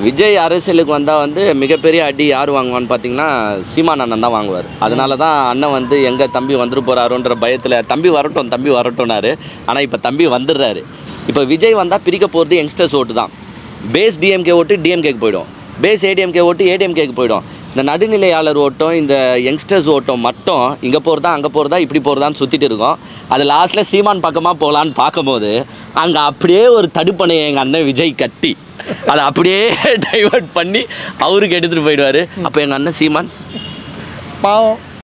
விஜய் அரசியலுக்கு வந்தால் வந்து மிகப்பெரிய அடி யார் வாங்குவான்னு பார்த்தீங்கன்னா சீமான் அண்ணன் தான் வாங்குவார் அதனால தான் அண்ணன் வந்து எங்கே தம்பி வந்துட்டு போகிறாருன்ற பயத்தில் தம்பி வரட்டும் தம்பி வரட்டும்னாரு ஆனால் இப்போ தம்பி வந்துடுறாரு இப்போ விஜய் வந்தால் பிரிக்க போகிறது யங்ஸ்டர்ஸ் ஓட்டு தான் பேஸ் டிஎம்கே ஓட்டு டிஎம்கேக்கு போயிடும் பேஸ் ஏடிஎம்கே ஓட்டு ஏடிஎம்கேக்கு போயிடும் இந்த நடுநிலையாளர் ஓட்டம் இந்த யங்ஸ்டர்ஸ் ஓட்டம் மட்டும் இங்கே போகிறதா அங்கே போகிறதா இப்படி போகிறதான்னு சுற்றிட்டு இருக்கோம் அது லாஸ்ட்டில் சீமான் பக்கமாக போகலான்னு பார்க்கும்போது அங்கே அப்படியே ஒரு தடுப்பணையை எங்கள் அண்ணன் விஜய் கட்டி அதை அப்படியே டைவர்ட் பண்ணி அவருக்கு எடுத்துகிட்டு போயிடுவார் அப்போ எங்கள் அண்ணன் சீமான் பாவம்